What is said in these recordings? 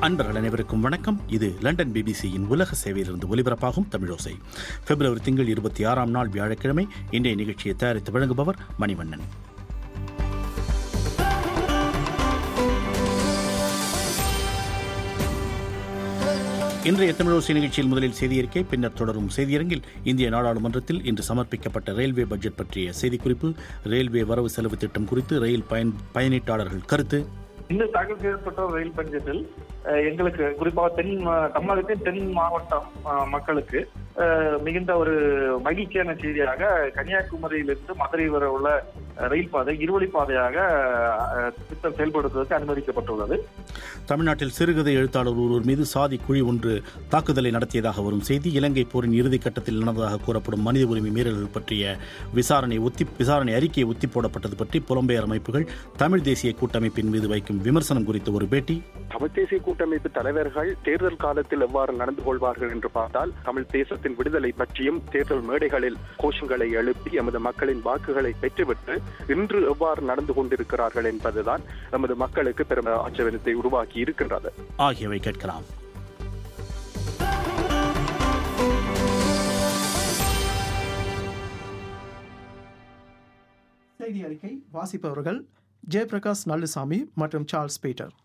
அன்பர்கள் அனைவருக்கும் வணக்கம் இது லண்டன் பிபிசியின் உலக சேவையிலிருந்து ஒலிபரப்பாகும் தமிழோசை பிப்ரவரி திங்கள் இருபத்தி ஆறாம் நாள் வியாழக்கிழமை இன்றைய நிகழ்ச்சியை தயாரித்து வழங்குபவர் மணிவண்ணன் இன்றைய தமிழோசை நிகழ்ச்சியில் முதலில் செய்தியறிக்கை பின்னர் தொடரும் செய்தியரங்கில் இந்திய நாடாளுமன்றத்தில் இன்று சமர்ப்பிக்கப்பட்ட ரயில்வே பட்ஜெட் பற்றிய செய்திக்குறிப்பு ரயில்வே வரவு செலவு திட்டம் குறித்து ரயில் பயன் பயணீட்டாளர்கள் கருத்து இன்று தாக்கல் செய்யப்பட்ட ரயில் பட்ஜெட்டில் அஹ், எங்களுக்கு குறிப்பாக தென் மா- தமிழகத்தின் தென் மாவட்டம் அஹ், மக்களுக்கு அஹ், மிகுந்த ஒரு மகிழ்ச்சியான செய்தியாக கன்னியாகுமரியிலிருந்து மதுரை வரை உள்ள அஹ், ரயில் பாதை இருவழி பாதையாக அஹ், திட்டம் செயல்படுத்துவதற்கு அனுமதிக்கப்பட்டுள்ளது தமிழ்நாட்டில் சிறுகதை எழுத்தாளர் ஒருவர் மீது சாதி குழி ஒன்று தாக்குதலை நடத்தியதாக வரும் செய்தி இலங்கை போரின் இறுதி கட்டத்தில் நடந்ததாக கூறப்படும் மனித உரிமை மீறல்கள் பற்றிய விசாரணை ஒத்தி விசாரணை அறிக்கை ஒத்தி போடப்பட்டது பற்றி புலம்பெயர் அமைப்புகள் தமிழ் தேசிய கூட்டமைப்பின் மீது வைக்கும் விமர்சனம் குறித்த ஒரு பேட்டி தமிழ் தேசிய கூட்டமைப்பு தலைவர்கள் தேர்தல் காலத்தில் எவ்வாறு நடந்து கொள்வார்கள் என்று பார்த்தால் தமிழ் தேசத்தின் விடுதலை பற்றியும் தேர்தல் மேடைகளில் கோஷங்களை எழுப்பி எமது மக்களின் வாக்குகளை பெற்றுவிட்டு இன்று எவ்வாறு நடந்து கொண்டிருக்கிறார்கள் என்பதுதான் எமது மக்களுக்கு பெரும் ஆச்சரியத்தை உருவாக்கி இருக்கின்றது ஆகியவை கேட்கலாம் செய்தி அறிக்கை வாசிப்பவர்கள் ஜெயபிரகாஷ் நல்லுசாமி மற்றும் சார்ல்ஸ் பீட்டர்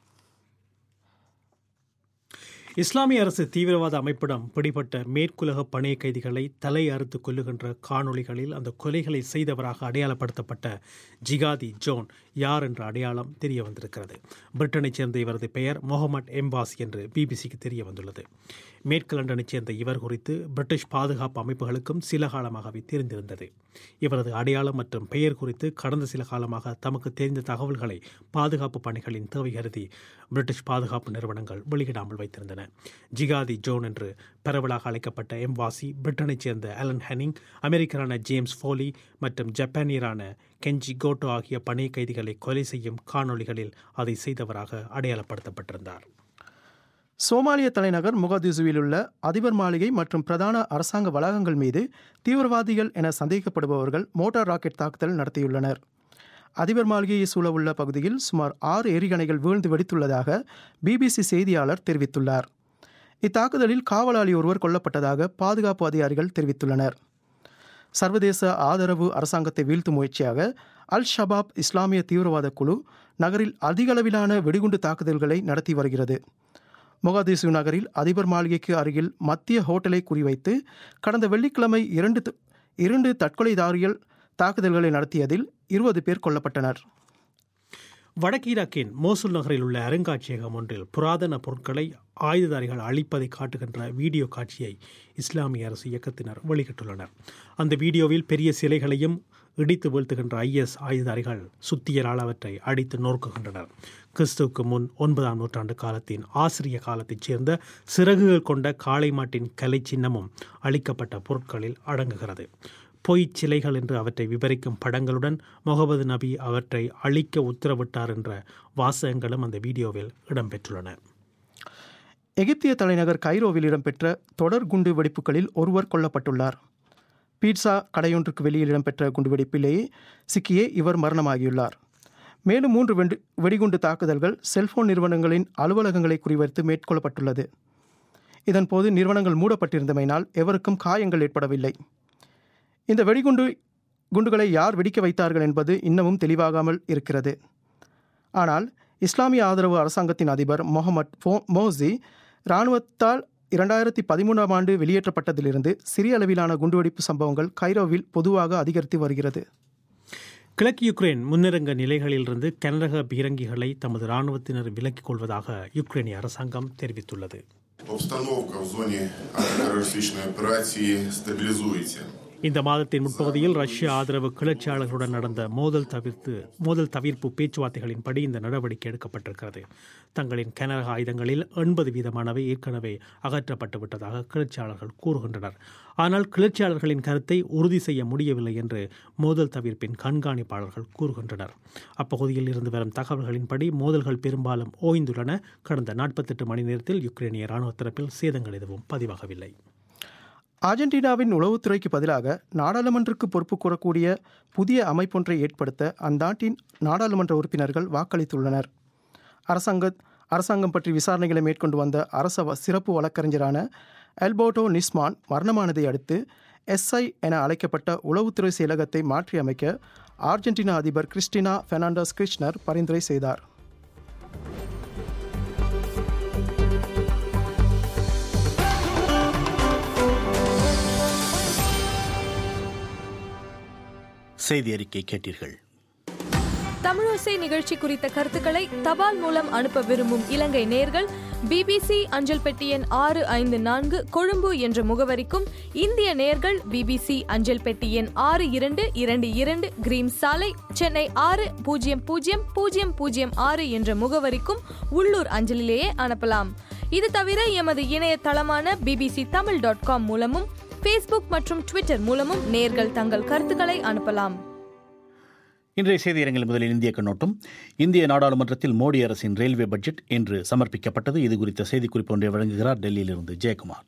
இஸ்லாமிய அரசு தீவிரவாத அமைப்பிடம் பிடிபட்ட மேற்குலக பணைய கைதிகளை தலை அறுத்து கொல்லுகின்ற காணொளிகளில் அந்த கொலைகளை செய்தவராக அடையாளப்படுத்தப்பட்ட ஜிகாதி ஜோன் யார் என்ற அடையாளம் தெரிய வந்திருக்கிறது பிரிட்டனைச் சேர்ந்த இவரது பெயர் முகமட் எம்பாஸ் என்று பிபிசிக்கு தெரிய வந்துள்ளது மேற்கு லண்டனைச் சேர்ந்த இவர் குறித்து பிரிட்டிஷ் பாதுகாப்பு அமைப்புகளுக்கும் சில காலமாகவே தெரிந்திருந்தது இவரது அடையாளம் மற்றும் பெயர் குறித்து கடந்த சில காலமாக தமக்கு தெரிந்த தகவல்களை பாதுகாப்பு பணிகளின் தேவை கருதி பிரிட்டிஷ் பாதுகாப்பு நிறுவனங்கள் வெளியிடாமல் வைத்திருந்தன ஜிகாதி ஜோன் என்று பரவலாக அழைக்கப்பட்ட எம்வாசி பிரிட்டனைச் சேர்ந்த அலன் ஹெனிங் அமெரிக்கரான ஜேம்ஸ் ஃபோலி மற்றும் ஜப்பானியரான கெஞ்சி கோட்டோ ஆகிய பணைய கைதிகளை கொலை செய்யும் காணொளிகளில் அதை செய்தவராக அடையாளப்படுத்தப்பட்டிருந்தார் சோமாலிய தலைநகர் முகதிசுவில் உள்ள அதிபர் மாளிகை மற்றும் பிரதான அரசாங்க வளாகங்கள் மீது தீவிரவாதிகள் என சந்தேகிக்கப்படுபவர்கள் மோட்டார் ராக்கெட் தாக்குதல் நடத்தியுள்ளனர் அதிபர் மாளிகையை சூழவுள்ள பகுதியில் சுமார் ஆறு எரிகணைகள் வீழ்ந்து வெடித்துள்ளதாக பிபிசி செய்தியாளர் தெரிவித்துள்ளார் இத்தாக்குதலில் காவலாளி ஒருவர் கொல்லப்பட்டதாக பாதுகாப்பு அதிகாரிகள் தெரிவித்துள்ளனர் சர்வதேச ஆதரவு அரசாங்கத்தை வீழ்த்தும் முயற்சியாக அல் ஷபாப் இஸ்லாமிய தீவிரவாத குழு நகரில் அதிகளவிலான வெடிகுண்டு தாக்குதல்களை நடத்தி வருகிறது மொகாதிசு நகரில் அதிபர் மாளிகைக்கு அருகில் மத்திய ஹோட்டலை குறிவைத்து கடந்த வெள்ளிக்கிழமை இரண்டு த- இரண்டு தற்கொலைதாரிகள் தாக்குதல்களை நடத்தியதில் இருபது பேர் கொல்லப்பட்டனர் வடக்கு ஈராக்கின் மோசுல் நகரில் உள்ள அருங்காட்சியகம் ஒன்றில் புராதன பொருட்களை ஆயுததாரிகள் அழிப்பதை காட்டுகின்ற வீடியோ காட்சியை இஸ்லாமிய அரசு இயக்கத்தினர் வெளியிட்டுள்ளனர் அந்த வீடியோவில் பெரிய சிலைகளையும் இடித்து வீழ்த்துகின்ற ஐஎஸ் ஆயுததாரிகள் சுத்தியலால் அவற்றை அடித்து நொறுக்குகின்றனர் கிறிஸ்துவுக்கு முன் ஒன்பதாம் நூற்றாண்டு காலத்தின் ஆசிரிய காலத்தைச் சேர்ந்த சிறகுகள் கொண்ட காளை மாட்டின் கலை சின்னமும் அளிக்கப்பட்ட பொருட்களில் அடங்குகிறது பொய்ச் சிலைகள் என்று அவற்றை விவரிக்கும் படங்களுடன் முகமது நபி அவற்றை அழிக்க உத்தரவிட்டார் என்ற வாசகங்களும் அந்த வீடியோவில் இடம்பெற்றுள்ளன எகிப்திய தலைநகர் கைரோவில் இடம்பெற்ற தொடர் குண்டு வெடிப்புகளில் ஒருவர் கொல்லப்பட்டுள்ளார் பீட்சா கடையொன்றுக்கு வெளியில் இடம்பெற்ற குண்டுவெடிப்பிலேயே சிக்கியே இவர் மரணமாகியுள்ளார் மேலும் மூன்று வெண்டு வெடிகுண்டு தாக்குதல்கள் செல்போன் நிறுவனங்களின் அலுவலகங்களை குறிவைத்து மேற்கொள்ளப்பட்டுள்ளது இதன்போது நிறுவனங்கள் மூடப்பட்டிருந்தமையினால் எவருக்கும் காயங்கள் ஏற்படவில்லை இந்த வெடிகுண்டு குண்டுகளை யார் வெடிக்க வைத்தார்கள் என்பது இன்னமும் தெளிவாகாமல் இருக்கிறது ஆனால் இஸ்லாமிய ஆதரவு அரசாங்கத்தின் அதிபர் முகமட் ஃபோ மோசி இராணுவத்தால் இரண்டாயிரத்தி பதிமூன்றாம் ஆண்டு வெளியேற்றப்பட்டதிலிருந்து சிறிய அளவிலான குண்டுவெடிப்பு சம்பவங்கள் கைரோவில் பொதுவாக அதிகரித்து வருகிறது கிழக்கு யுக்ரைன் முன்னிறங்க நிலைகளிலிருந்து கனரக பீரங்கிகளை தமது இராணுவத்தினர் விலக்கிக் கொள்வதாக யுக்ரைனிய அரசாங்கம் தெரிவித்துள்ளது Обстановка в зоні антитерористичної операції стабілізується. இந்த மாதத்தின் முற்பகுதியில் ரஷ்ய ஆதரவு கிளர்ச்சியாளர்களுடன் நடந்த மோதல் தவிர்த்து மோதல் தவிர்ப்பு பேச்சுவார்த்தைகளின்படி இந்த நடவடிக்கை எடுக்கப்பட்டிருக்கிறது தங்களின் கனரக ஆயுதங்களில் எண்பது வீதமானவை ஏற்கனவே அகற்றப்பட்டு விட்டதாக கிளர்ச்சியாளர்கள் கூறுகின்றனர் ஆனால் கிளர்ச்சியாளர்களின் கருத்தை உறுதி செய்ய முடியவில்லை என்று மோதல் தவிர்ப்பின் கண்காணிப்பாளர்கள் கூறுகின்றனர் அப்பகுதியில் இருந்து வரும் தகவல்களின்படி மோதல்கள் பெரும்பாலும் ஓய்ந்துள்ளன கடந்த நாற்பத்தெட்டு மணி நேரத்தில் யுக்ரைனிய இராணுவ தரப்பில் சேதங்கள் எதுவும் பதிவாகவில்லை அர்ஜென்டினாவின் உளவுத்துறைக்கு பதிலாக நாடாளுமன்றக்கு பொறுப்பு கூறக்கூடிய புதிய அமைப்பொன்றை ஏற்படுத்த அந்நாட்டின் நாடாளுமன்ற உறுப்பினர்கள் வாக்களித்துள்ளனர் அரசாங்க அரசாங்கம் பற்றி விசாரணைகளை மேற்கொண்டு வந்த அரச வ- சிறப்பு வழக்கறிஞரான அல்போர்டோ நிஸ்மான் மரணமானதை அடுத்து எஸ்ஐ என அழைக்கப்பட்ட உளவுத்துறை செயலகத்தை மாற்றியமைக்க ஆர்ஜென்டினா அதிபர் கிறிஸ்டினா பெர்னாண்டஸ் கிருஷ்ணர் பரிந்துரை செய்தார் செய்தி அறிக்கை கேட்டீர்கள் தமிழோசை நிகழ்ச்சி குறித்த கருத்துக்களை தபால் மூலம் அனுப்ப விரும்பும் இலங்கை நேர்கள் பிபிசி அஞ்சல் பெட்டி எண் ஆறு ஐந்து நான்கு கொழும்பு என்ற முகவரிக்கும் இந்திய நேர்கள் பிபிசி அஞ்சல் பெட்டி எண் ஆறு இரண்டு இரண்டு இரண்டு கிரீம் சாலை சென்னை ஆறு பூஜ்ஜியம் பூஜ்ஜியம் பூஜ்ஜியம் பூஜ்ஜியம் ஆறு என்ற முகவரிக்கும் உள்ளூர் அஞ்சலிலேயே அனுப்பலாம் இது தவிர எமது இணையதளமான பிபிசி தமிழ் டாட் காம் மூலமும் ஃபேஸ்புக் மற்றும் ட்விட்டர் மூலமும் நேர்கள் தங்கள் கருத்துக்களை அனுப்பலாம் இன்றைய செய்தி அரங்கில் முதலில் இந்திய கண்ணோட்டம் இந்திய நாடாளுமன்றத்தில் மோடி அரசின் ரயில்வே பட்ஜெட் இன்று சமர்ப்பிக்கப்பட்டது இது குறித்த செய்திக்குறிப்பு ஒன்றை வழங்குகிறார் டெல்லியிலிருந்து ஜெயக்குமார்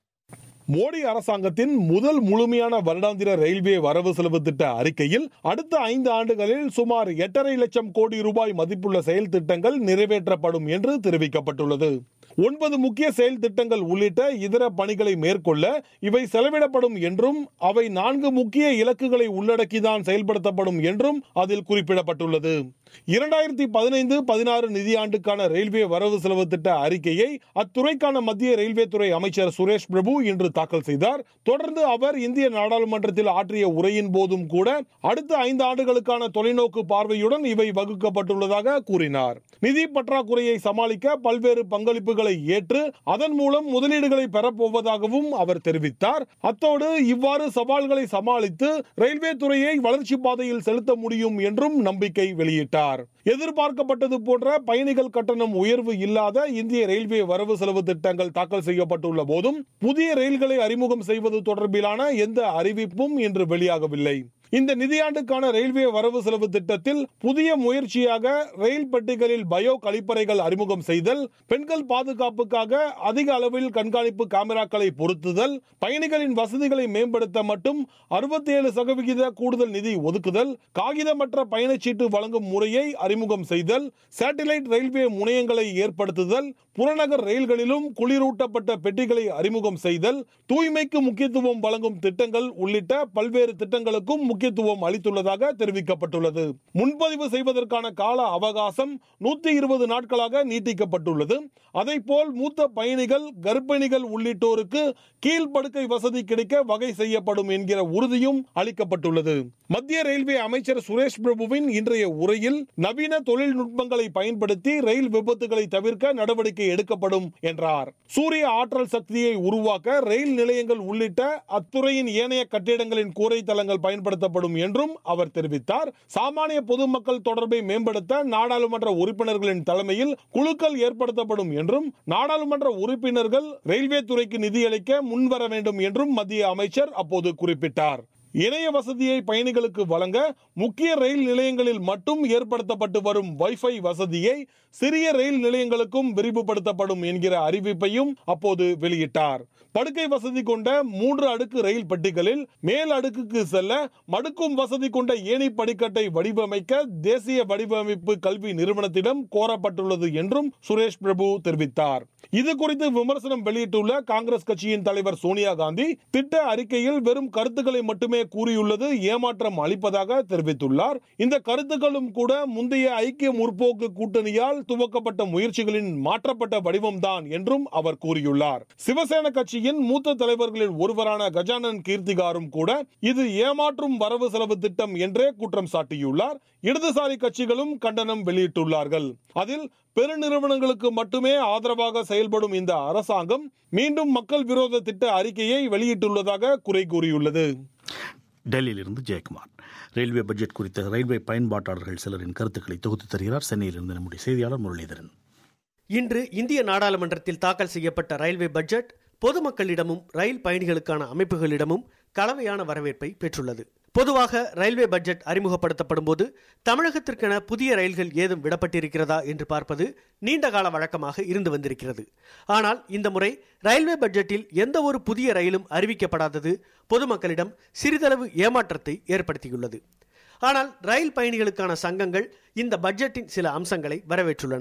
மோடி அரசாங்கத்தின் முதல் முழுமையான வருடாந்திர ரயில்வே வரவு செலவு திட்ட அறிக்கையில் அடுத்த ஐந்து ஆண்டுகளில் சுமார் எட்டரை லட்சம் கோடி ரூபாய் மதிப்புள்ள செயல் திட்டங்கள் நிறைவேற்றப்படும் என்று தெரிவிக்கப்பட்டுள்ளது ஒன்பது முக்கிய செயல் திட்டங்கள் உள்ளிட்ட இதர பணிகளை மேற்கொள்ள இவை செலவிடப்படும் என்றும் அவை நான்கு முக்கிய இலக்குகளை உள்ளடக்கிதான் செயல்படுத்தப்படும் என்றும் அதில் குறிப்பிடப்பட்டுள்ளது இரண்டாயிரத்தி பதினைந்து பதினாறு நிதியாண்டுக்கான ரயில்வே வரவு செலவு திட்ட அறிக்கையை அத்துறைக்கான மத்திய ரயில்வே துறை அமைச்சர் சுரேஷ் பிரபு இன்று தாக்கல் செய்தார் தொடர்ந்து அவர் இந்திய நாடாளுமன்றத்தில் ஆற்றிய உரையின் போதும் கூட அடுத்த ஐந்து ஆண்டுகளுக்கான தொலைநோக்கு பார்வையுடன் இவை வகுக்கப்பட்டுள்ளதாக கூறினார் நிதி பற்றாக்குறையை சமாளிக்க பல்வேறு பங்களிப்புகளை ஏற்று அதன் மூலம் முதலீடுகளை பெறப்போவதாகவும் அவர் தெரிவித்தார் அத்தோடு இவ்வாறு சவால்களை சமாளித்து ரயில்வே துறையை வளர்ச்சி பாதையில் செலுத்த முடியும் என்றும் நம்பிக்கை வெளியிட்டார் எதிர்பார்க்கப்பட்டது போன்ற பயணிகள் கட்டணம் உயர்வு இல்லாத இந்திய ரயில்வே வரவு செலவு திட்டங்கள் தாக்கல் செய்யப்பட்டுள்ள போதும் புதிய ரயில்களை அறிமுகம் செய்வது தொடர்பிலான எந்த அறிவிப்பும் இன்று வெளியாகவில்லை இந்த நிதியாண்டுக்கான ரயில்வே வரவு செலவு திட்டத்தில் புதிய முயற்சியாக ரயில் பெட்டிகளில் பயோ கழிப்பறைகள் அறிமுகம் செய்தல் பெண்கள் பாதுகாப்புக்காக அதிக அளவில் கண்காணிப்பு கேமராக்களை பொருத்துதல் பயணிகளின் வசதிகளை மேம்படுத்த மட்டும் அறுபத்தேழு சதவிகித கூடுதல் நிதி ஒதுக்குதல் காகிதமற்ற பயணச்சீட்டு வழங்கும் முறையை அறிமுகம் செய்தல் சேட்டிலைட் ரயில்வே முனையங்களை ஏற்படுத்துதல் புறநகர் ரயில்களிலும் குளிரூட்டப்பட்ட பெட்டிகளை அறிமுகம் செய்தல் தூய்மைக்கு முக்கியத்துவம் வழங்கும் திட்டங்கள் உள்ளிட்ட பல்வேறு திட்டங்களுக்கும் முக்கியத்துவம் அளித்துள்ளதாக தெரிவிக்கப்பட்டுள்ளது முன்பதிவு செய்வதற்கான கால அவகாசம் நூத்தி இருபது நாட்களாக நீட்டிக்கப்பட்டுள்ளது அதைப்போல் மூத்த பயணிகள் கர்ப்பிணிகள் உள்ளிட்டோருக்கு கீழ்ப்படுக்கை வசதி கிடைக்க வகை செய்யப்படும் என்கிற உறுதியும் அளிக்கப்பட்டுள்ளது மத்திய ரயில்வே அமைச்சர் சுரேஷ் பிரபுவின் இன்றைய உரையில் நவீன தொழில்நுட்பங்களை பயன்படுத்தி ரயில் விபத்துகளை தவிர்க்க நடவடிக்கை எடுக்கப்படும் என்றார் சூரிய ஆற்றல் சக்தியை உருவாக்க ரயில் நிலையங்கள் உள்ளிட்ட அத்துறையின் ஏனைய கட்டிடங்களின் கூரை தளங்கள் பயன்படுத்தப்படும் என்றும் அவர் தெரிவித்தார் சாமானிய பொதுமக்கள் தொடர்பை மேம்படுத்த நாடாளுமன்ற உறுப்பினர்களின் தலைமையில் குழுக்கள் ஏற்படுத்தப்படும் என்றும் நாடாளுமன்ற உறுப்பினர்கள் ரயில்வே துறைக்கு நிதியளிக்க முன்வர வேண்டும் என்றும் மத்திய அமைச்சர் அப்போது குறிப்பிட்டார் இணைய வசதியை பயணிகளுக்கு வழங்க முக்கிய ரயில் நிலையங்களில் மட்டும் ஏற்படுத்தப்பட்டு வரும் வைஃபை வசதியை சிறிய ரயில் நிலையங்களுக்கும் விரிவுபடுத்தப்படும் என்கிற அறிவிப்பையும் அப்போது வெளியிட்டார் படுக்கை வசதி கொண்ட மூன்று அடுக்கு ரயில் பெட்டிகளில் மேல் அடுக்குக்கு செல்ல மடுக்கும் வசதி கொண்ட ஏணி படிக்கட்டை வடிவமைக்க தேசிய வடிவமைப்பு கல்வி நிறுவனத்திடம் கோரப்பட்டுள்ளது என்றும் சுரேஷ் பிரபு தெரிவித்தார் இது குறித்து விமர்சனம் வெளியிட்டுள்ள காங்கிரஸ் கட்சியின் தலைவர் சோனியா காந்தி திட்ட அறிக்கையில் வெறும் கருத்துக்களை மட்டுமே கூறியுள்ளது ஏமாற்றம் அளிப்பதாக தெரிவித்துள்ளார் இந்த கருத்துக்களும் கூட முந்தைய ஐக்கிய முற்போக்கு கூட்டணியால் துவக்கப்பட்ட முயற்சிகளின் மாற்றப்பட்ட வடிவம்தான் என்றும் அவர் கூறியுள்ளார் சிவசேன கட்சியின் மூத்த தலைவர்களில் ஒருவரான கஜானன் கீர்த்திகாரும் கூட இது ஏமாற்றும் வரவு செலவு திட்டம் என்றே குற்றம் சாட்டியுள்ளார் இடதுசாரி கட்சிகளும் கண்டனம் வெளியிட்டுள்ளார்கள் அதில் பெருநிறுவனங்களுக்கு மட்டுமே ஆதரவாக செயல்படும் இந்த அரசாங்கம் மீண்டும் மக்கள் விரோத திட்ட அறிக்கையை வெளியிட்டுள்ளதாக குறை கூறியுள்ளது டெல்லியிலிருந்து ஜெயக்குமார் ரயில்வே பட்ஜெட் குறித்த ரயில்வே பயன்பாட்டாளர்கள் சிலரின் கருத்துக்களை தொகுத்து தருகிறார் சென்னையிலிருந்து நம்முடைய செய்தியாளர் முரளிதரன் இன்று இந்திய நாடாளுமன்றத்தில் தாக்கல் செய்யப்பட்ட ரயில்வே பட்ஜெட் பொதுமக்களிடமும் ரயில் பயணிகளுக்கான அமைப்புகளிடமும் கலவையான வரவேற்பை பெற்றுள்ளது பொதுவாக ரயில்வே பட்ஜெட் அறிமுகப்படுத்தப்படும் போது தமிழகத்திற்கென புதிய ரயில்கள் ஏதும் விடப்பட்டிருக்கிறதா என்று பார்ப்பது நீண்டகால வழக்கமாக இருந்து வந்திருக்கிறது ஆனால் இந்த முறை ரயில்வே பட்ஜெட்டில் எந்த ஒரு புதிய ரயிலும் அறிவிக்கப்படாதது பொதுமக்களிடம் சிறிதளவு ஏமாற்றத்தை ஏற்படுத்தியுள்ளது ஆனால் ரயில் பயணிகளுக்கான சங்கங்கள் இந்த பட்ஜெட்டின் சில அம்சங்களை வரவேற்றுள்ளன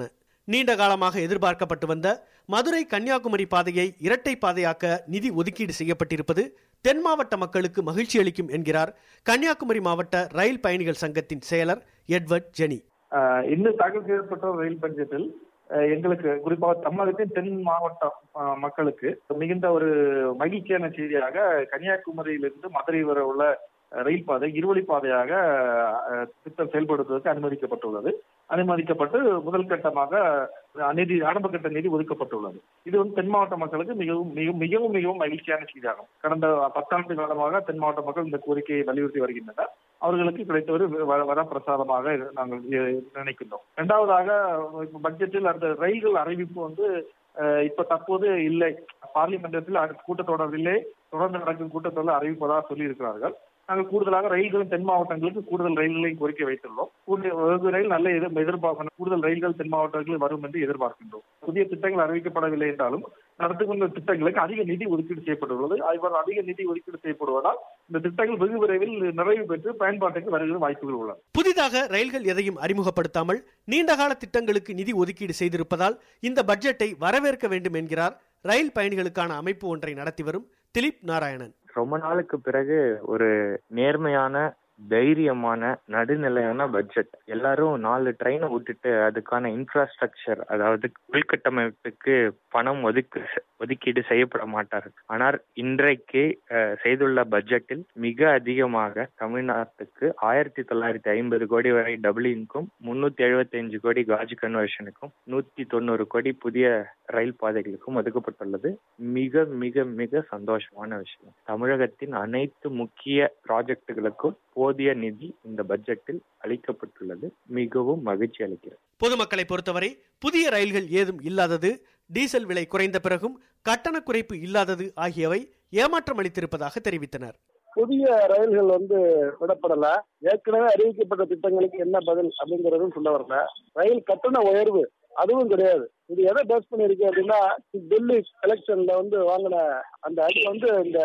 நீண்ட காலமாக எதிர்பார்க்கப்பட்டு வந்த மதுரை கன்னியாகுமரி பாதையை இரட்டை பாதையாக்க நிதி ஒதுக்கீடு செய்யப்பட்டிருப்பது தென் மாவட்ட மக்களுக்கு மகிழ்ச்சி அளிக்கும் என்கிறார் கன்னியாகுமரி மாவட்ட ரயில் பயணிகள் சங்கத்தின் செயலர் எட்வர்ட் ஜெனி ஆஹ் இன்னும் தாக்கல் செய்யப்பட்ட ரயில் பட்ஜெட்டில் ஆஹ் எங்களுக்கு குறிப்பாக தமிழகத்தின் தென் மாவட்ட ஆஹ் மக்களுக்கு மிகுந்த ஒரு மகிழ்ச்சியான செய்தியாக கன்னியாகுமரியிலிருந்து மதுரை வரை உள்ள ரயில் பாதை இருவழி பாதையாக ஆஹ் திட்டம் செயல்படுத்துவதற்கு அனுமதிக்கப்பட்டுள்ளது அனுமதிக்கப்பட்டு முதல் கட்டமாக நிதி ஆரம்ப கட்ட நிதி ஒதுக்கப்பட்டுள்ளது இது வந்து தென் மாவட்ட மக்களுக்கு மிகவும் மிகவும் மிகவும் மிகவும் மகிழ்ச்சியான செய்தியாகும் கடந்த பத்தாண்டு காலமாக தென் மாவட்ட மக்கள் இந்த கோரிக்கையை வலியுறுத்தி வருகின்றனர் அவர்களுக்கு கிடைத்த ஒரு வ- வரப்பிரசாதமாக இதை நாங்கள் இ- நினைக்கின்றோம் இரண்டாவதாக இப்ப பட்ஜெட்டில் அந்த ரயில்கள் அறிவிப்பு வந்து அஹ், இப்ப தற்போது இல்லை பார்லிமெண்டத்தில் அடுத்த கூட்டத்தொடரிலே தொடர்ந்து நடக்கும் கூட்டத்தொடர் அறிவிப்பதாக சொல்லியிருக்கிறார்கள் நாங்கள் கூடுதலாக ரயில்களும் தென் மாவட்டங்களுக்கு கூடுதல் ரயில்களை கோரிக்கை வைத்துள்ளோம் கூடுதல் வெகு ரயில் நல்ல எதிர் எதிர்பார்க்கணும் கூடுதல் ரயில்கள் தென் மாவட்டங்களில் வரும் என்று எதிர்பார்க்கின்றோம் புதிய திட்டங்கள் அறிவிக்கப்படவில்லை என்றாலும் நடந்து கொண்ட திட்டங்களுக்கு அதிக நிதி ஒதுக்கீடு செய்யப்பட்டுள்ளது இவ்வாறு அதிக நிதி ஒதுக்கீடு செய்யப்படுவதால் இந்த திட்டங்கள் வெகு விரைவில் நிறைவு பெற்று பயன்பாட்டுக்கு வருகிற வாய்ப்புகள் உள்ளன புதிதாக ரயில்கள் எதையும் அறிமுகப்படுத்தாமல் நீண்டகால திட்டங்களுக்கு நிதி ஒதுக்கீடு செய்திருப்பதால் இந்த பட்ஜெட்டை வரவேற்க வேண்டும் என்கிறார் ரயில் பயணிகளுக்கான அமைப்பு ஒன்றை நடத்தி வரும் திலீப் நாராயணன் ரொம்ப நாளுக்கு பிறகு ஒரு நேர்மையான தைரியமான நடுநிலையான பட்ஜெட் எல்லாரும் நாலு ட்ரெயினை விட்டுட்டு அதுக்கான இன்ஃப்ராஸ்ட்ரக்சர் அதாவது உள்கட்டமைப்புக்கு பணம் ஒதுக்கு ஒதுக்கீடு செய்யப்பட மாட்டார்கள் ஆனால் இன்றைக்கு அஹ், செய்துள்ள பட்ஜெட்டில் மிக அதிகமாக தமிழ்நாட்டுக்கு ஆயிரத்தி தொள்ளாயிரத்தி ஐம்பது கோடி வரை டபுளிங்க்கும் முன்னூத்தி எழுபத்தி அஞ்சு கோடி காஜ் கன்வர்ஷனுக்கும் நூத்தி தொண்ணூறு கோடி புதிய ரயில் பாதைகளுக்கும் ஒதுக்கப்பட்டுள்ளது மிக மிக மிக சந்தோஷமான விஷயம் தமிழகத்தின் அனைத்து முக்கிய ப்ராஜெக்டுகளுக்கும் போதிய நிதி இந்த பட்ஜெட்டில் அளிக்கப்பட்டுள்ளது மிகவும் மகிழ்ச்சி அளிக்கிறது பொதுமக்களை பொறுத்தவரை புதிய ரயில்கள் ஏதும் இல்லாதது டீசல் விலை குறைந்த பிறகும் கட்டண குறைப்பு இல்லாதது ஆகியவை ஏமாற்றம் அளித்திருப்பதாக தெரிவித்தனர் புதிய ரயில்கள் வந்து விடப்படல ஏற்கனவே அறிவிக்கப்பட்ட திட்டங்களுக்கு என்ன பதில் அப்படிங்கறதும் சொல்ல வரல ரயில் கட்டண உயர்வு அதுவும் கிடையாது இது எதை பேஸ் பண்ணிருக்கு அப்படின்னா டெல்லி எலெக்ஷன்ல வந்து வாங்கின அந்த அடி வந்து இந்த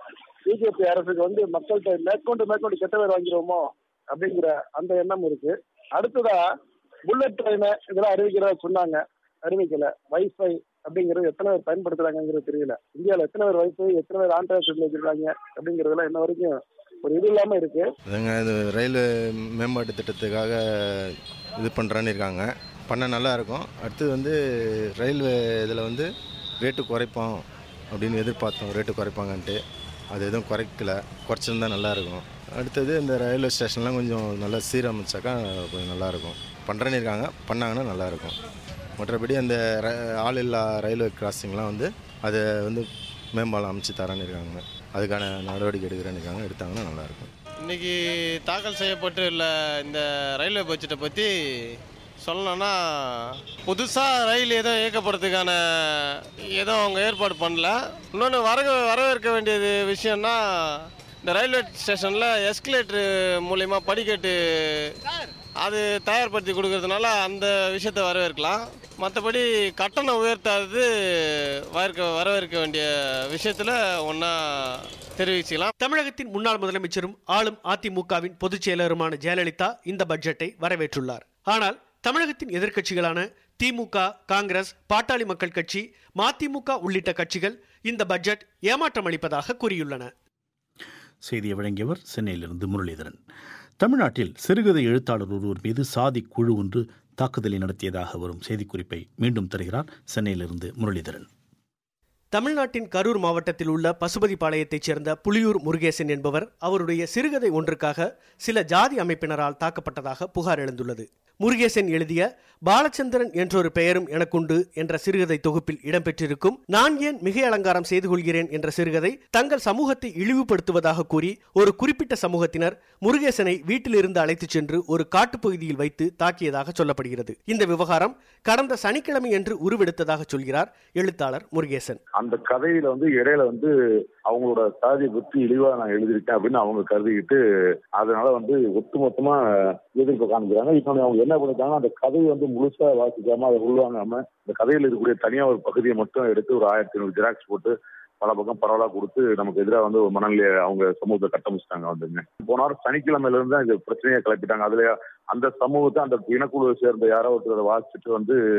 பிஜேபி அரசுக்கு வந்து மக்கள்கிட்ட மேற்கொண்டு மேற்கொண்டு கெட்ட பேர் வாங்கிடுவோமோ அப்படிங்கிற அந்த எண்ணம் இருக்கு அடுத்ததா புல்லட் ட்ரெயின் இதெல்லாம் அறிவிக்கிறதா சொன்னாங்க அறிவிக்கல வைஃபை அப்படிங்கிறது எத்தனை பேர் பயன்படுத்துறாங்கிறது தெரியல இந்தியாவில் எத்தனை பேர் வைஃபை எத்தனை பேர் ஆண்ட்ராய்ட் செட்டில் வச்சிருக்காங்க அப்படிங்கிறதுலாம் இன்ன வரைக்கும் ஒரு இது இல்லாம இருக்கு அதுங்க இது ரயில்வே மேம்பாட்டு திட்டத்துக்காக இது பண்ணுறான்னு இருக்காங்க பண்ண நல்லா இருக்கும் அடுத்தது வந்து ரயில்வே இதில் வந்து ரேட்டு குறைப்போம் அப்படின்னு எதிர்பார்த்தோம் ரேட்டு குறைப்பாங்கன்ட்டு அது எதுவும் குறைக்கல குறைச்சிருந்தா நல்லா இருக்கும் அடுத்தது இந்த ரயில்வே ஸ்டேஷன்லாம் கொஞ்சம் நல்லா சீரமைச்சாக்கா கொஞ்சம் நல்லாயிருக்கும் பண்ணுறேன்னு இருக்காங்க பண்ணாங்கன்னா நல்லாயிருக்கும் மற்றபடி அந்த ர- ஆள் இல்லா ரயில்வே கிராசிங்லாம் வந்து அதை வந்து மேம்பாலம் அமைச்சு தரேன்னு இருக்காங்க அதுக்கான நடவடிக்கை எடுக்கிறேன்னு இருக்காங்க எடுத்தாங்கன்னா நல்லாயிருக்கும் இன்னைக்கு தாக்கல் செய்யப்பட்டு உள்ள இந்த ரயில்வே பட்ஜெட்டை பற்றி சொல்லணும்னா புதுசாக ரயில் ஏதோ இயக்கப்படுறதுக்கான ஏதோ அவங்க ஏற்பாடு பண்ணல இன்னொன்று வர வரவேற்க வேண்டியது விஷயம்னா இந்த ரயில்வே ஸ்டேஷனில் எஸ்கலேட்டர் மூலயமா படிக்கட்டு அது தயார்படுத்தி கொடுக்கறதுனால அந்த விஷயத்தை வரவேற்கலாம் மற்றபடி கட்டணம் உயர்த்தாதது வரவேற்க வரவேற்க வேண்டிய விஷயத்தில் ஒன்றா தெரிவிச்சுக்கலாம் தமிழகத்தின் முன்னாள் முதலமைச்சரும் ஆளும் அதிமுகவின் பொதுச் செயலருமான ஜெயலலிதா இந்த பட்ஜெட்டை வரவேற்றுள்ளார் ஆனால் தமிழகத்தின் எதிர்க்கட்சிகளான திமுக காங்கிரஸ் பாட்டாளி மக்கள் கட்சி மதிமுக உள்ளிட்ட கட்சிகள் இந்த பட்ஜெட் ஏமாற்றம் அளிப்பதாக கூறியுள்ளன செய்தியை வழங்கியவர் சென்னையிலிருந்து முரளிதரன் தமிழ்நாட்டில் சிறுகதை எழுத்தாளர் ஒருவர் மீது சாதி குழு ஒன்று தாக்குதலை நடத்தியதாக வரும் செய்திக்குறிப்பை மீண்டும் தருகிறார் சென்னையிலிருந்து முரளிதரன் தமிழ்நாட்டின் கரூர் மாவட்டத்தில் உள்ள பசுபதிபாளையத்தைச் சேர்ந்த புலியூர் முருகேசன் என்பவர் அவருடைய சிறுகதை ஒன்றுக்காக சில ஜாதி அமைப்பினரால் தாக்கப்பட்டதாக புகார் எழுந்துள்ளது முருகேசன் எழுதிய பாலச்சந்திரன் என்றொரு பெயரும் எனக்குண்டு என்ற சிறுகதை தொகுப்பில் இடம்பெற்றிருக்கும் நான் ஏன் மிகை அலங்காரம் செய்து கொள்கிறேன் என்ற சிறுகதை தங்கள் சமூகத்தை இழிவுபடுத்துவதாக கூறி ஒரு குறிப்பிட்ட சமூகத்தினர் முருகேசனை வீட்டிலிருந்து அழைத்துச் சென்று ஒரு காட்டுப்பகுதியில் வைத்து தாக்கியதாக சொல்லப்படுகிறது இந்த விவகாரம் கடந்த சனிக்கிழமை என்று உருவெடுத்ததாக சொல்கிறார் எழுத்தாளர் முருகேசன் அந்த கதையில வந்து இடையில வந்து அவங்களோட சாதியை பற்றி இழிவா நான் எழுதியிருக்கேன் அப்படின்னு அவங்க கருதிக்கிட்டு அதனால வந்து ஒட்டுமொத்தமா எதிர்ப்பு காண்பிக்கிறாங்க இப்போ அவங்க என்ன பண்ணிட்டாங்கன்னா அந்த கதையை வந்து முழுசா வாசிக்காம அதை உள்வாங்காம இந்த கதையில் இருக்கக்கூடிய தனியா ஒரு பகுதியை மட்டும் எடுத்து ஒரு ஆயிரத்தி ஐநூறு ஜெராக்ஸ் போட்டு பல பக்கம் பரவலா கொடுத்து நமக்கு எதிராக வந்து ஒரு மனநிலையை அவங்க சமூகத்தை கட்டமைச்சிட்டாங்க வந்துங்க போன வாரம் சனிக்கிழமையில இருந்து தான் இந்த பிரச்சனையை கிளப்பிட்டாங்க அதுல அந்த சமூகத்தை அந்த இனக்குழுவை சேர்ந்த யாரோ ஒருத்தர் அதை வாசிச்சுட்டு வந்து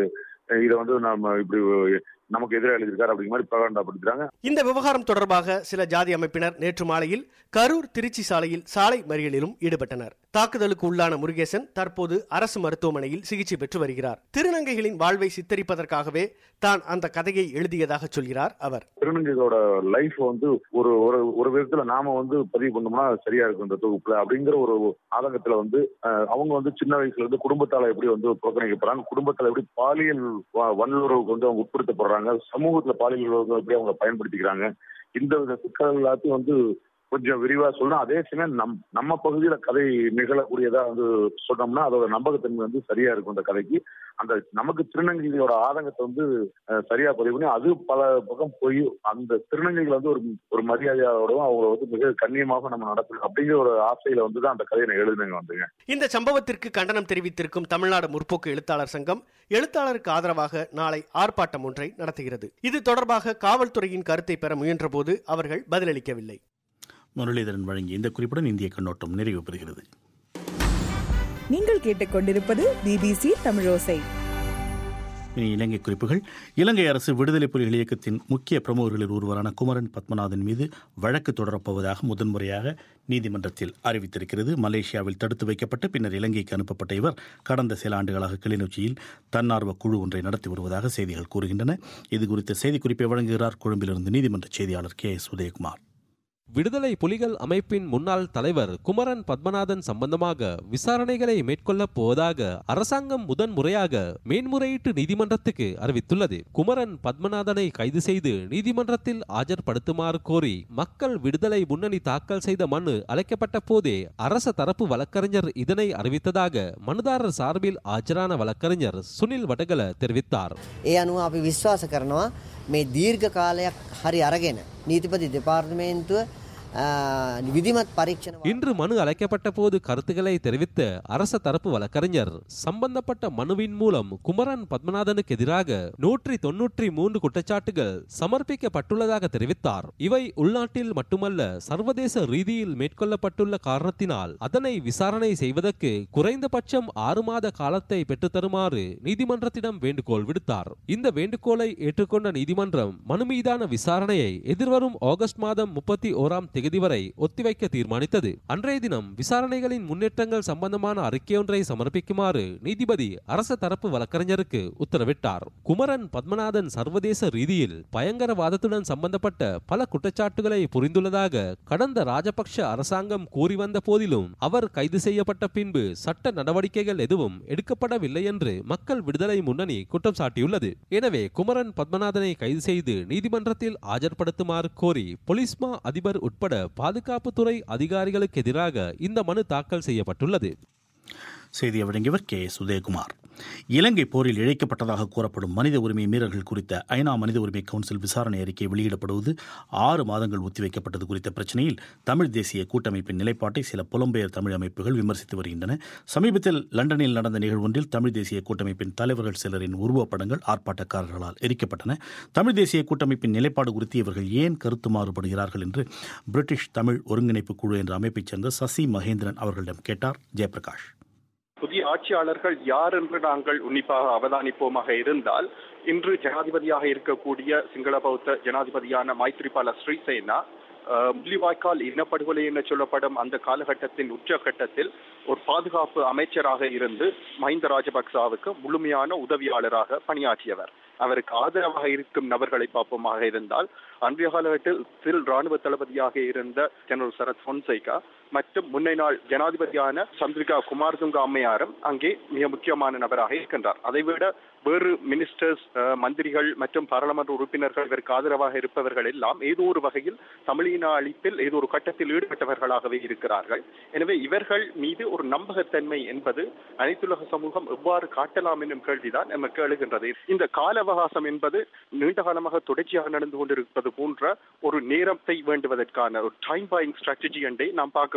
இதை வந்து நம்ம இப்படி நமக்கு எதிராக எழுதியிருக்காரு அப்படிங்கிற மாதிரி பிரகடனப்படுத்துறாங்க இந்த விவகாரம் தொடர்பாக சில ஜாதி அமைப்பினர் நேற்று மாலையில் கரூர் திருச்சி சாலையில் சாலை மறியலிலும் ஈடுபட்டனர் தாக்குதலுக்கு உள்ளான முருகேசன் தற்போது அரசு மருத்துவமனையில் சிகிச்சை பெற்று வருகிறார் திருநங்கைகளின் வாழ்வை சித்தரிப்பதற்காகவே தான் அந்த கதையை எழுதியதாக சொல்கிறார் அவர் திருநங்கைகளோட லைஃப் வந்து ஒரு ஒரு ஒரு விதத்துல நாம வந்து பதிவு பண்ணோம்னா சரியா இருக்கும் இந்த தொகுப்புல அப்படிங்கிற ஒரு ஆதங்கத்துல வந்து அஹ், அவங்க வந்து சின்ன வயசுல இருந்து குடும்பத்தால எப்படி வந்து புறக்கணிக்கப்படுறாங்க குடும்பத்தால எப்படி பாலியல் வ- வல்லுறவுக்கு வந்து அவங்க உட்படுத்தப்படுறாங்க சமூகத்துல பாலியல் உறவுகளை எப்படி அவங்க பயன்படுத்திக்கிறாங்க இந்த வித சிக்கல் எல்லாத்தையும் வந்து கொஞ்சம் விரிவா சொல்லணும் அதே சமயம் நம் நம்ம பகுதியில கதை நிகழக்கூடியதா வந்து சொன்னோம்னா அதோட நம்பகத்தன்மை வந்து சரியா இருக்கும் இந்த கதைக்கு அந்த நமக்கு திருநங்கைகளோட ஆதங்கத்தை வந்து அஹ், சரியா பதிவு பண்ணி அது பல பக்கம் போய் அந்த திருநங்கைகள் வந்து ஒரு ஒரு மரியாதையோடவும் அவங்கள வந்து மிக கண்ணியமாக நம்ம நடத்தணும் அப்படிங்கிற ஒரு ஆசையில வந்து தான் அந்த கதையை நான் எழுதுனேங்க வந்துங்க இந்த சம்பவத்திற்கு கண்டனம் தெரிவித்திருக்கும் தமிழ்நாடு முற்போக்கு எழுத்தாளர் சங்கம் எழுத்தாளருக்கு ஆதரவாக நாளை ஆர்ப்பாட்டம் ஒன்றை நடத்துகிறது இது தொடர்பாக காவல்துறையின் கருத்தை பெற முயன்றபோது அவர்கள் பதிலளிக்கவில்லை முரளிதரன் வழங்கிய இந்த குறிப்புடன் இந்திய கண்ணோட்டம் நிறைவு பெறுகிறது நீங்கள் கேட்டுக்கொண்டிருப்பது பிபிசி தமிழோசை இனி இலங்கை குறிப்புகள் இலங்கை அரசு விடுதலை புலிகள் இயக்கத்தின் முக்கிய பிரமுகர்களில் ஒருவரான குமரன் பத்மநாதன் மீது வழக்கு தொடரப்போவதாக முதன்முறையாக நீதிமன்றத்தில் அறிவித்திருக்கிறது மலேசியாவில் தடுத்து வைக்கப்பட்டு பின்னர் இலங்கைக்கு அனுப்பப்பட்ட இவர் கடந்த சில ஆண்டுகளாக கிளிநொச்சியில் தன்னார்வ குழு ஒன்றை நடத்தி வருவதாக செய்திகள் கூறுகின்றன இது குறித்த செய்திக்குறிப்பை வழங்குகிறார் கொழும்பிலிருந்து நீதிமன்ற செய்தியாளர் கே எஸ் உதயகுமார் விடுதலை புலிகள் அமைப்பின் முன்னாள் தலைவர் குமரன் பத்மநாதன் சம்பந்தமாக விசாரணைகளை மேற்கொள்ளப் போவதாக அரசாங்கம் முதன்முறையாக மேன்முறையீட்டு நீதிமன்றத்துக்கு அறிவித்துள்ளது குமரன் பத்மநாதனை கைது செய்து நீதிமன்றத்தில் ஆஜர்படுத்துமாறு கோரி மக்கள் விடுதலை முன்னணி தாக்கல் செய்த மனு அழைக்கப்பட்ட போதே அரச தரப்பு வழக்கறிஞர் இதனை அறிவித்ததாக மனுதாரர் சார்பில் ஆஜரான வழக்கறிஞர் சுனில் வடகல தெரிவித்தார் ඒ අනුව අපි විශ්වාස කරනවා මේ දීර්ඝ කාලයක් හරි අරගෙන නීතිපති දෙපාර්තමේන්තුව ආ, විධිමත් පරීක්ෂණ இன்று மனு அழைக்கப்பட்ட போது கருத்துக்களை தெரிவித்த அரச தரப்பு வழக்கறிஞர் சம்பந்தப்பட்ட மனுவின் மூலம் குமரன் பத்மநாதனுக்கு எதிராக நூற்றி தொன்னூற்றி மூன்று குற்றச்சாட்டுகள் சமர்ப்பிக்கப்பட்டுள்ளதாக தெரிவித்தார் இவை உள்நாட்டில் மட்டுமல்ல சர்வதேச ரீதியில் மேற்கொள்ளப்பட்டுள்ள காரணத்தினால் அதனை விசாரணை செய்வதற்கு குறைந்தபட்சம் ஆறு மாத காலத்தை பெற்றுத்தருமாறு நீதிமன்றத்திடம் வேண்டுகோள் விடுத்தார் இந்த வேண்டுகோளை ஏற்றுக்கொண்ட நீதிமன்றம் மனு மீதான விசாரணையை எதிர்வரும் ஆகஸ்ட் மாதம் முப்பத்தி ஓராம் தேதி வரை ஒத்திவைக்க தீர்மானித்தது அன்றைய தினம் விசாரணைகளின் முன்னேற்றங்கள் சம்பந்தமான அறிக்கையொன்றை சமர்ப்பிக்குமாறு நீதிபதி அரச தரப்பு வழக்கறிஞருக்கு உத்தரவிட்டார் குமரன் பத்மநாதன் சர்வதேச ரீதியில் பயங்கரவாதத்துடன் சம்பந்தப்பட்ட பல குற்றச்சாட்டுகளை புரிந்துள்ளதாக கடந்த ராஜபக்ஷ அரசாங்கம் கூறி வந்த போதிலும் அவர் கைது செய்யப்பட்ட பின்பு சட்ட நடவடிக்கைகள் எதுவும் எடுக்கப்படவில்லை என்று மக்கள் விடுதலை முன்னணி குற்றம் சாட்டியுள்ளது எனவே குமரன் பத்மநாதனை கைது செய்து நீதிமன்றத்தில் ஆஜர்படுத்துமாறு கோரி பொலிஸ்மா அதிபர் உட்பட பாதுகாப்புத்துறை அதிகாரிகளுக்கு எதிராக இந்த மனு தாக்கல் செய்யப்பட்டுள்ளது செய்தியை வழங்கியவர் கே எஸ் உதயகுமார் இலங்கை போரில் இழைக்கப்பட்டதாக கூறப்படும் மனித உரிமை மீறல்கள் குறித்த ஐநா மனித உரிமை கவுன்சில் விசாரணை அறிக்கை வெளியிடப்படுவது ஆறு மாதங்கள் ஒத்திவைக்கப்பட்டது குறித்த பிரச்சனையில் தமிழ் தேசிய கூட்டமைப்பின் நிலைப்பாட்டை சில புலம்பெயர் தமிழ் அமைப்புகள் விமர்சித்து வருகின்றன சமீபத்தில் லண்டனில் நடந்த நிகழ்வொன்றில் தமிழ் தேசிய கூட்டமைப்பின் தலைவர்கள் சிலரின் உருவப்படங்கள் ஆர்ப்பாட்டக்காரர்களால் எரிக்கப்பட்டன தமிழ் தேசிய கூட்டமைப்பின் நிலைப்பாடு குறித்து இவர்கள் ஏன் கருத்து மாறுபடுகிறார்கள் என்று பிரிட்டிஷ் தமிழ் ஒருங்கிணைப்பு குழு என்ற அமைப்பைச் சேர்ந்த சசி மகேந்திரன் அவர்களிடம் கேட்டார் ஜெயபிரகாஷ் புதிய ஆட்சியாளர்கள் யார் என்று நாங்கள் உன்னிப்பாக அவதானிப்போமாக இருந்தால் இன்று ஜனாதிபதியாக இருக்கக்கூடிய சிங்கள பௌத்த ஜனாதிபதியான மைத்ரிபால ஸ்ரீசேனா அஹ், முள்ளிவாய்க்கால் இனப்படுகொலை என சொல்லப்படும் அந்த காலகட்டத்தின் உச்சகட்டத்தில் ஒரு பாதுகாப்பு அமைச்சராக இருந்து மஹிந்த ராஜபக்சாவுக்கு முழுமையான உதவியாளராக பணியாற்றியவர் அவருக்கு ஆதரவாக இருக்கும் நபர்களை பார்ப்போமாக இருந்தால் அன்றைய காலகட்டத்தில் ராணுவ தளபதியாக இருந்த ஜெனரல் சரத் பொன்சைகா மற்றும் முன்னை நாள் ஜனாதிபதியான சந்திரிகா குமாரதுங்க அம்மையாரும் அங்கே மிக முக்கியமான நபராக இருக்கின்றார் அதைவிட வேறு மினிஸ்டர்ஸ் அஹ், மந்திரிகள் மற்றும் பாராளுமன்ற உறுப்பினர்கள் இவருக்கு ஆதரவாக இருப்பவர்கள் எல்லாம் ஏதோ ஒரு வகையில் தமிழின அழிப்பில் ஏதோ ஒரு கட்டத்தில் ஈடுபட்டவர்களாகவே இருக்கிறார்கள் எனவே இவர்கள் மீது ஒரு நம்பகத்தன்மை என்பது அனைத்துலக சமூகம் எவ்வாறு காட்டலாம் என்னும் கேள்விதான் நமக்கு எழுகின்றது இந்த கால அவகாசம் என்பது நீண்ட காலமாக தொடர்ச்சியாக நடந்து கொண்டிருப்பது போன்ற ஒரு நேரத்தை வேண்டுவதற்கான ஒரு டைம் பாயிங் ஸ்ட்ராட்டஜி என்றே நாம் பார்க்க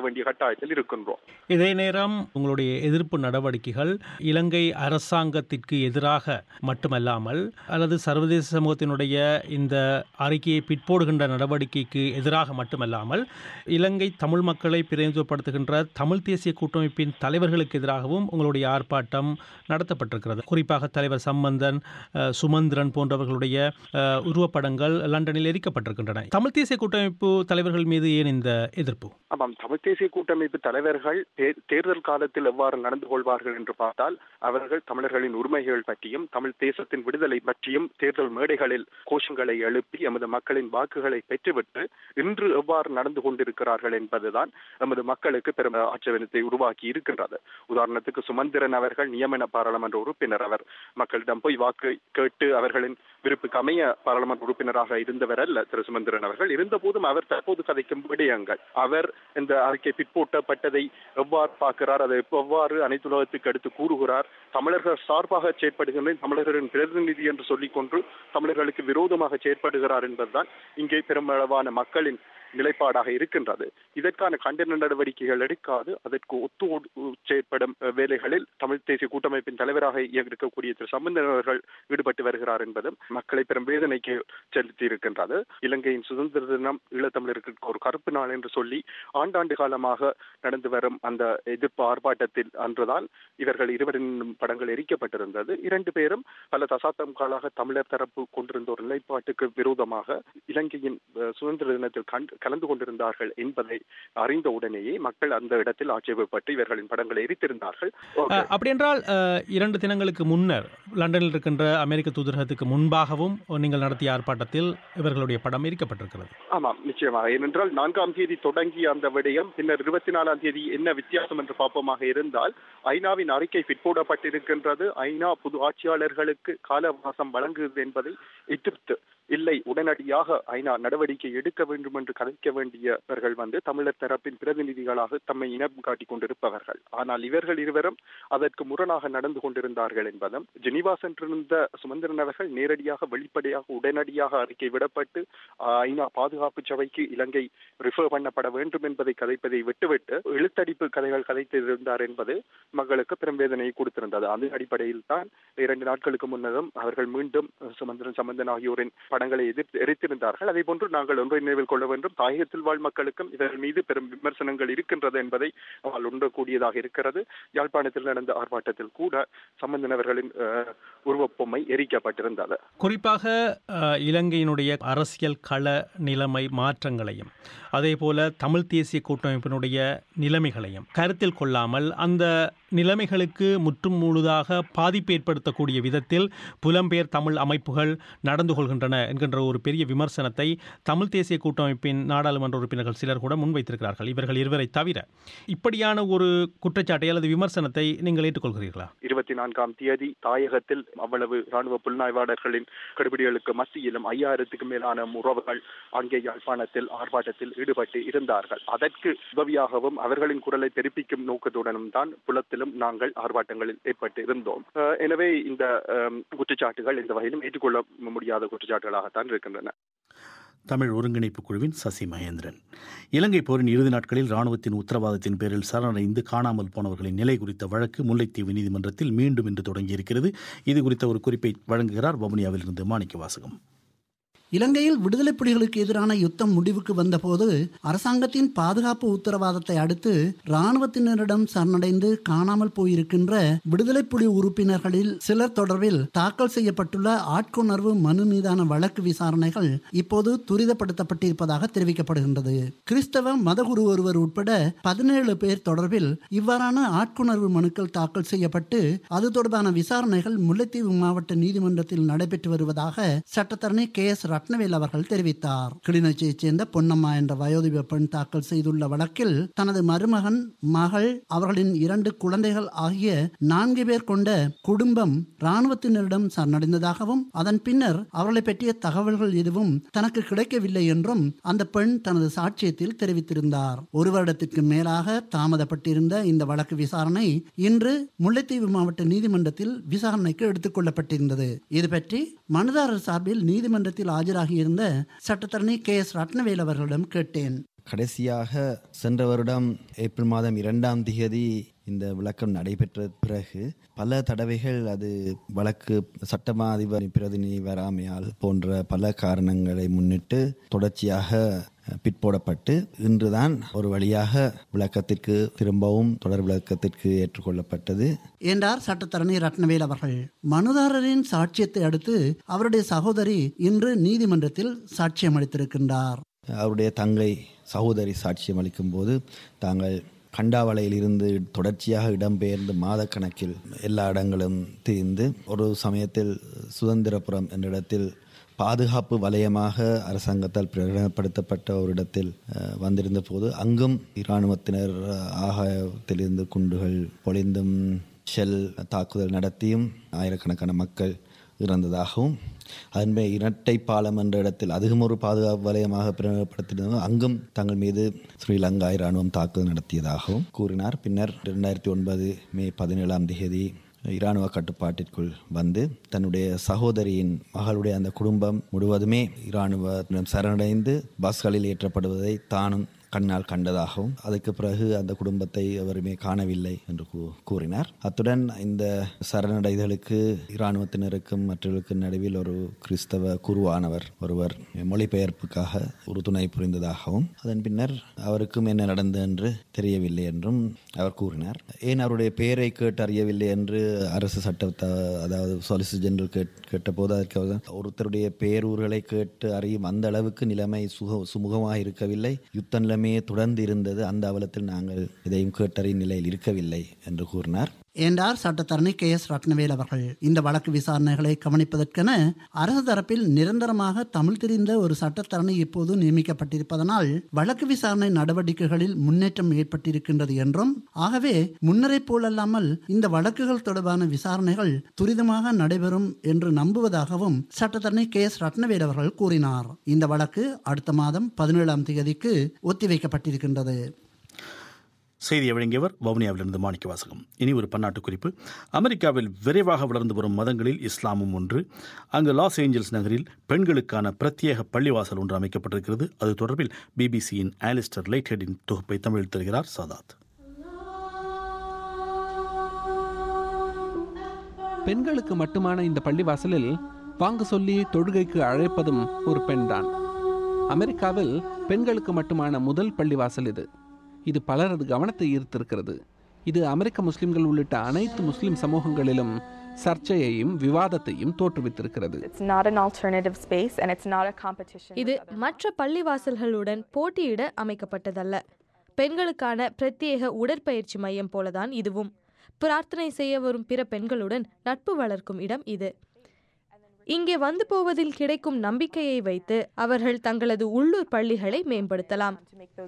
வேண்டிய கட்டாயத்தில் இருக்கின்றோம் இதே நேரம் உங்களுடைய எதிர்ப்பு நடவடிக்கைகள் இலங்கை அரசாங்கத்திற்கு எதிராக மட்டுமல்லாமல் அல்லது சர்வதேச சமூகத்தினுடைய இந்த அறிக்கையை பிற்போடுகின்ற நடவடிக்கைக்கு எதிராக மட்டுமல்லாமல் இலங்கை தமிழ் மக்களை பிரதிநிதித்துவப்படுத்துகின்ற தமிழ் தேசிய கூட்டமைப்பின் தலைவர்களுக்கு எதிராகவும் உங்களுடைய ஆர்ப்பாட்டம் நடத்தப்பட்டிருக்கிறது குறிப்பாக தலைவர் சம்பந்தன் அஹ், சுமந்திரன் போன்றவர்களுடைய அஹ், உருவப்படங்கள் லண்டனில் எரிக்கப்பட்டிருக்கின்றன தமிழ் தேசிய கூட்டமைப்பு தலைவர்கள் மீது ஏன் இந்த எதிர்ப்பு ஆமாம் தமிழ் தேசிய கூட்டமைப்பு தலைவர்கள் தே- தேர்தல் காலத்தில் எவ்வாறு நடந்து கொள்வார்கள் என்று பார்த்தால் அவர்கள் தமிழர்களின் உரிமைகள் பற்றியும் தமிழ் தேசத்தின் விடுதலை பற்றியும் தேர்தல் மேடைகளில் கோஷங்களை எழுப்பி எமது மக்களின் வாக்குகளை பெற்றுவிட்டு இன்று எவ்வாறு நடந்து கொண்டிருக்கிறார்கள் என்பதுதான் எமது மக்களுக்கு பெரும் ஆட்சேபனத்தை உருவாக்கி இருக்கின்றது உதாரணத்துக்கு சுமந்திரன் அவர்கள் நியமன பாராளுமன்ற உறுப்பினர் அவர் மக்களிடம் போய் வாக்கு கேட்டு அவர்களின் விருப்புக்கு அமைய பாராளுமன்ற உறுப்பினராக இருந்தவர் அல்ல திரு சுமந்திரன் அவர்கள் இருந்தபோதும் அவர் தற்போது கதைக்கும் விடயங்கள் அவர் இந்த அறிக்கை பிற்போட்டப்பட்டதை எவ்வாறு பார்க்கிறார் அதை எவ்வாறு அனைத்து உலகத்துக்கு எடுத்து கூறுகிறார் தமிழர்கள் சார்பாக செயற்படுகின்றேன் தமிழர்களின் பிரதிநிதி என்று சொல்லிக்கொண்டு தமிழர்களுக்கு விரோதமாக செயற்படுகிறார் என்பதுதான் இங்கே பெருமளவான மக்களின் நிலைப்பாடாக இருக்கின்றது இதற்கான கண்டன நடவடிக்கைகள் எடுக்காது அதற்கு ஒத்து ஒ- செயற்படும் அஹ், வேலைகளில் தமிழ் தேசிய கூட்டமைப்பின் தலைவராக இருக்கக்கூடிய திரு சம்பந்தன் அவர்கள் ஈடுபட்டு வருகிறார் என்பதும் மக்களை பெரும் வேதனைக்கு செலுத்தி இருக்கின்றது இலங்கையின் சுதந்திர தினம் ஈழத்தமிழருக்கு ஒரு கருப்பு நாள் என்று சொல்லி ஆண்டாண்டு காலமாக நடந்து வரும் அந்த எதிர்ப்பு ஆர்ப்பாட்டத்தில் அன்றுதான் இவர்கள் இருவரின் படங்கள் எரிக்கப்பட்டிருந்தது இரண்டு பேரும் பல தசாப்தம் காலாக தமிழர் தரப்பு கொண்டிருந்த ஒரு நிலைப்பாட்டுக்கு விரோதமாக இலங்கையின் அஹ், சுதந்திர தினத்தில் கண்டு கலந்து கொண்டிருந்தார்கள் என்பதை அறிந்த உடனேயே மக்கள் அந்த இடத்தில் ஆட்சேபப்பட்டு இவர்களின் படங்களை எரித்திருந்தார்கள் அஹ், அப்படியென்றால் அஹ், இரண்டு தினங்களுக்கு முன்னர் லண்டனில் இருக்கின்ற அமெரிக்க தூதரகத்துக்கு முன்பாகவும் நீங்கள் நடத்திய ஆர்ப்பாட்டத்தில் இவர்களுடைய படம் எரிக்கப்பட்டிருக்கிறது ஆமாம் நிச்சயமாக ஏனென்றால் நான்காம் தேதி தொடங்கிய அந்த விடயம் பின்னர் இருபத்தி நாலாம் தேதி என்ன வித்தியாசம் என்று பார்ப்போமாக இருந்தால் ஐநாவின் அறிக்கை பிற்போடப்பட்டிருக்கின்றது ஐநா புது ஆட்சியாளர்களுக்கு காலவாசம் வழங்குகிறது என்பதை எதிர்த்து இல்லை உடனடியாக ஐநா நடவடிக்கை எடுக்க வேண்டும் என்று கதைக்க வேண்டியவர்கள் வந்து தமிழர் தரப்பின் பிரதிநிதிகளாக தம்மை இனம் காட்டிக் கொண்டிருப்பவர்கள் ஆனால் இவர்கள் இருவரும் அதற்கு முரணாக நடந்து கொண்டிருந்தார்கள் என்பதும் ஜெனீவா சென்றிருந்த சுமந்திரன் அவர்கள் நேரடியாக வெளிப்படையாக உடனடியாக அறிக்கை விடப்பட்டு ஆஹ், ஐநா பாதுகாப்பு சபைக்கு இலங்கை ரிஃபர் பண்ணப்பட வேண்டும் என்பதை கதைப்பதை விட்டுவிட்டு எழுத்தடிப்பு கதைகள் கதைத்திருந்தார் என்பது மக்களுக்கு பெரும் வேதனையை கொடுத்திருந்தது அந்த அடிப்படையில் தான் இரண்டு நாட்களுக்கு முன்னரும் அவர்கள் மீண்டும் சுமந்திரன் சம்பந்தன் ஆகியோரின் படங்களை எதிர்த்து எரித்திருந்தார்கள் அதே போன்று நாங்கள் ஒன்றை நினைவில் கொள்ள வேண்டும் தாயகத்தில் வாழ் மக்களுக்கும் இவர்கள் மீது பெரும் விமர்சனங்கள் இருக்கின்றது என்பதை அவள் உணரக்கூடியதாக இருக்கிறது யாழ்ப்பாணத்தில் நடந்த ஆர்ப்பாட்டத்தில் கூட சம்பந்தன் அவர்களின் அஹ், உருவப்பொம்மை எரிக்கப்பட்டிருந்தது குறிப்பாக அஹ், இலங்கையினுடைய அரசியல் கள நிலைமை மாற்றங்களையும் அதே போல தமிழ் தேசிய கூட்டமைப்பினுடைய நிலைமைகளையும் கருத்தில் கொள்ளாமல் அந்த நிலைமைகளுக்கு முற்றும் முழுதாக பாதிப்பு ஏற்படுத்தக்கூடிய விதத்தில் புலம்பெயர் தமிழ் அமைப்புகள் நடந்து கொள்கின்றன என்கின்ற ஒரு பெரிய விமர்சனத்தை தமிழ் தேசிய கூட்டமைப்பின் நாடாளுமன்ற உறுப்பினர்கள் சிலர் கூட முன்வைத்திருக்கிறார்கள் இவர்கள் இருவரை தவிர இப்படியான ஒரு குற்றச்சாட்டை அல்லது விமர்சனத்தை நீங்கள் ஏற்றுக்கொள்கிறீர்களா இருபத்தி நான்காம் தேதி தாயகத்தில் அவ்வளவு ராணுவ புலனாய்வாளர்களின் கடுபிடிகளுக்கு மத்தியிலும் ஐயாயிரத்துக்கு மேலான உறவுகள் அங்கே யாழ்ப்பாணத்தில் ஆர்ப்பாட்டத்தில் ஈடுபட்டு இருந்தார்கள் அதற்கு உதவியாகவும் அவர்களின் குரலை தெரிவிக்கும் நோக்கத்துடனும் தான் புலத்திலும் நாங்கள் ஆர்ப்பாட்டங்களில் ஏற்பட்டு இருந்தோம் அஹ் எனவே இந்த அஹ், குற்றச்சாட்டுகள் இந்த வகையிலும் ஏற்றுக்கொள்ள முடியாத குற்றச்சாட்டுகளாகத்தான் இருக்கின்றன தமிழ் ஒருங்கிணைப்பு குழுவின் சசி மகேந்திரன் இலங்கை போரின் இறுதி நாட்களில் ராணுவத்தின் உத்தரவாதத்தின் பேரில் சரணடைந்து காணாமல் போனவர்களின் நிலை குறித்த வழக்கு முல்லைத்தீவு நீதிமன்றத்தில் மீண்டும் இன்று தொடங்கியிருக்கிறது இது குறித்த ஒரு குறிப்பை வழங்குகிறார் வவுனியாவிலிருந்து மாணிக்க வாசகம் இலங்கையில் விடுதலை புலிகளுக்கு எதிரான யுத்தம் முடிவுக்கு வந்தபோது அரசாங்கத்தின் பாதுகாப்பு உத்தரவாதத்தை அடுத்து இராணுவத்தினரிடம் சரணடைந்து காணாமல் போயிருக்கின்ற விடுதலை புலி உறுப்பினர்களில் சிலர் தொடர்பில் தாக்கல் செய்யப்பட்டுள்ள ஆட்கொணர்வு மனு மீதான வழக்கு விசாரணைகள் இப்போது துரிதப்படுத்தப்பட்டிருப்பதாக தெரிவிக்கப்படுகின்றது கிறிஸ்தவ மதகுரு ஒருவர் உட்பட பதினேழு பேர் தொடர்பில் இவ்வாறான ஆட்கொணர்வு மனுக்கள் தாக்கல் செய்யப்பட்டு அது தொடர்பான விசாரணைகள் முல்லைத்தீவு மாவட்ட நீதிமன்றத்தில் நடைபெற்று வருவதாக சட்டத்தரணி கே எஸ் ரத்னவேல் அவர்கள் தெரிவித்தார் கிளிநொச்சியைச் சேர்ந்த பொன்னம்மா என்ற வயோதிப பெண் தாக்கல் செய்துள்ள வழக்கில் தனது மருமகன் மகள் அவர்களின் இரண்டு குழந்தைகள் ஆகிய நான்கு பேர் கொண்ட குடும்பம் இராணுவத்தினரிடம் சரணடைந்ததாகவும் அதன் பின்னர் அவர்களை பற்றிய தகவல்கள் எதுவும் தனக்கு கிடைக்கவில்லை என்றும் அந்த பெண் தனது சாட்சியத்தில் தெரிவித்திருந்தார் ஒரு வருடத்திற்கு மேலாக தாமதப்பட்டிருந்த இந்த வழக்கு விசாரணை இன்று முல்லைத்தீவு மாவட்ட நீதிமன்றத்தில் விசாரணைக்கு எடுத்துக் கொள்ளப்பட்டிருந்தது இது பற்றி மனுதாரர் சார்பில் நீதிமன்றத்தில் ஆஜராகியிருந்த சட்டத்தரணி கே எஸ் ரத்னவேல் அவர்களிடம் கேட்டேன் கடைசியாக சென்ற வருடம் ஏப்ரல் மாதம் இரண்டாம் தேதி இந்த விளக்கம் நடைபெற்ற பிறகு பல தடவைகள் அது வழக்கு சட்டமா அதிபர் பிரதிநிதி வராமையால் போன்ற பல காரணங்களை முன்னிட்டு தொடர்ச்சியாக பிற்போடப்பட்டு இன்றுதான் ஒரு வழியாக விளக்கத்திற்கு திரும்பவும் தொடர் விளக்கத்திற்கு ஏற்றுக்கொள்ளப்பட்டது என்றார் சட்டத்தரணி ரத்னவேல் அவர்கள் மனுதாரரின் சாட்சியத்தை அடுத்து அவருடைய சகோதரி இன்று நீதிமன்றத்தில் சாட்சியம் அளித்திருக்கின்றார் அவருடைய தங்கை சகோதரி சாட்சியம் அளிக்கும் போது தாங்கள் கண்டாவளையில் இருந்து தொடர்ச்சியாக இடம்பெயர்ந்து மாதக்கணக்கில் எல்லா இடங்களும் தீர்ந்து ஒரு சமயத்தில் சுதந்திரபுரம் என்ற இடத்தில் பாதுகாப்பு வலயமாக அரசாங்கத்தால் பிரகடனப்படுத்தப்பட்ட ஒரு இடத்தில் வந்திருந்த போது அங்கும் இராணுவத்தினர் ஆகாயத்திலிருந்து குண்டுகள் பொழிந்தும் ஷெல் தாக்குதல் நடத்தியும் ஆயிரக்கணக்கான மக்கள் இறந்ததாகவும் அதன்பே இரட்டை பாலம் என்ற இடத்தில் அதுவும் ஒரு பாதுகாப்பு வலயமாக பிரகடனப்படுத்தினதும் அங்கும் தங்கள் மீது ஸ்ரீலங்கா இராணுவம் தாக்குதல் நடத்தியதாகவும் கூறினார் பின்னர் இரண்டாயிரத்தி ஒன்பது மே பதினேழாம் தேதி இராணுவ கட்டுப்பாட்டிற்குள் வந்து தன்னுடைய சகோதரியின் மகளுடைய அந்த குடும்பம் முழுவதுமே இராணுவ சரணடைந்து பஸ்களில் ஏற்றப்படுவதை தானும் கண்ணால் கண்டதாகவும் அதுக்கு பிறகு அந்த குடும்பத்தை எவருமே காணவில்லை என்று கூறினார் அத்துடன் இந்த சரணடைதலுக்கு இராணுவத்தினருக்கும் மற்றவர்களுக்கும் நடுவில் ஒரு கிறிஸ்தவ குருவானவர் ஒருவர் மொழிபெயர்ப்புக்காக உறுதுணை புரிந்ததாகவும் அதன் பின்னர் அவருக்கும் என்ன நடந்தது என்று தெரியவில்லை என்றும் அவர் கூறினார் ஏன் அவருடைய பெயரை கேட்டு அறியவில்லை என்று அரசு சட்ட அதாவது சொலிசிட்டர் ஜெனரல் கேட் கேட்டபோது அதற்கு ஒருத்தருடைய பேரூர்களை கேட்டு அறியும் அந்த அளவுக்கு நிலைமை சுக சுமூகமாக இருக்கவில்லை யுத்த நிலைமை நிலைமையே தொடர்ந்து இருந்தது அந்த அவலத்தில் நாங்கள் இதையும் கேட்டறியும் நிலையில் இருக்கவில்லை என்று கூறினார் என்றார் சட்டத்தரணி கே எஸ் ரத்னவேல் அவர்கள் இந்த வழக்கு விசாரணைகளை கவனிப்பதற்கென அரசு தரப்பில் நிரந்தரமாக தமிழ் தெரிந்த ஒரு சட்டத்தரணி இப்போது நியமிக்கப்பட்டிருப்பதனால் வழக்கு விசாரணை நடவடிக்கைகளில் முன்னேற்றம் ஏற்பட்டிருக்கின்றது என்றும் ஆகவே முன்னரை போலல்லாமல் இந்த வழக்குகள் தொடர்பான விசாரணைகள் துரிதமாக நடைபெறும் என்று நம்புவதாகவும் சட்டத்தரணி கே எஸ் ரத்னவேல் அவர்கள் கூறினார் இந்த வழக்கு அடுத்த மாதம் பதினேழாம் தேதிக்கு ஒத்திவைக்கப்பட்டிருக்கின்றது செய்தியை வழங்கியவர் வவுனியாவிலிருந்து மாணிக்க வாசகம் இனி ஒரு பன்னாட்டு குறிப்பு அமெரிக்காவில் விரைவாக வளர்ந்து வரும் மதங்களில் இஸ்லாமும் ஒன்று அங்கு லாஸ் ஏஞ்சல்ஸ் நகரில் பெண்களுக்கான பிரத்யேக பள்ளிவாசல் ஒன்று அமைக்கப்பட்டிருக்கிறது அது தொடர்பில் பிபிசியின் ஆலிஸ்டர் லைட்ஹெட்டின் தொகுப்பை தமிழில் தருகிறார் சாதாத் பெண்களுக்கு மட்டுமான இந்த பள்ளிவாசலில் வாங்க சொல்லி தொழுகைக்கு அழைப்பதும் ஒரு பெண்தான் அமெரிக்காவில் பெண்களுக்கு மட்டுமான முதல் பள்ளிவாசல் இது இது பலரது கவனத்தை ஈர்த்திருக்கிறது இது அமெரிக்க முஸ்லிம்கள் உள்ளிட்ட அனைத்து முஸ்லிம் சமூகங்களிலும் சர்ச்சையையும் விவாதத்தையும் தோற்றுவித்திருக்கிறது இது மற்ற பள்ளிவாசல்களுடன் போட்டியிட அமைக்கப்பட்டதல்ல பெண்களுக்கான பிரத்யேக உடற்பயிற்சி மையம் போலதான் இதுவும் பிரார்த்தனை செய்ய வரும் பிற பெண்களுடன் நட்பு வளர்க்கும் இடம் இது இங்கே வந்து போவதில் கிடைக்கும் நம்பிக்கையை வைத்து அவர்கள் தங்களது உள்ளூர் பள்ளிகளை மேம்படுத்தலாம்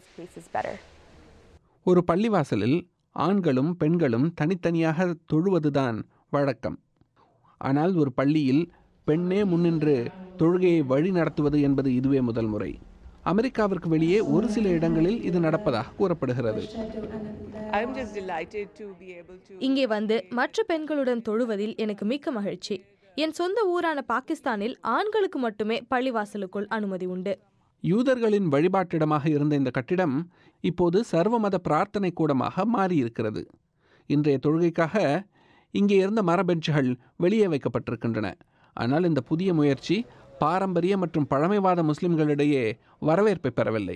ஒரு பள்ளிவாசலில் ஆண்களும் பெண்களும் தனித்தனியாக தொழுவதுதான் வழக்கம் ஆனால் ஒரு பள்ளியில் பெண்ணே முன்னின்று தொழுகையை வழி நடத்துவது என்பது இதுவே முதல் முறை அமெரிக்காவிற்கு வெளியே ஒரு சில இடங்களில் இது நடப்பதாக கூறப்படுகிறது இங்கே வந்து மற்ற பெண்களுடன் தொழுவதில் எனக்கு மிக்க மகிழ்ச்சி என் சொந்த ஊரான பாகிஸ்தானில் ஆண்களுக்கு மட்டுமே பள்ளிவாசலுக்குள் அனுமதி உண்டு யூதர்களின் வழிபாட்டிடமாக இருந்த இந்த கட்டிடம் இப்போது சர்வமத பிரார்த்தனை கூடமாக மாறியிருக்கிறது இன்றைய தொழுகைக்காக இங்கே இருந்த மரபெஞ்சுகள் வெளியே வைக்கப்பட்டிருக்கின்றன ஆனால் இந்த புதிய முயற்சி பாரம்பரிய மற்றும் பழமைவாத முஸ்லிம்களிடையே வரவேற்பை பெறவில்லை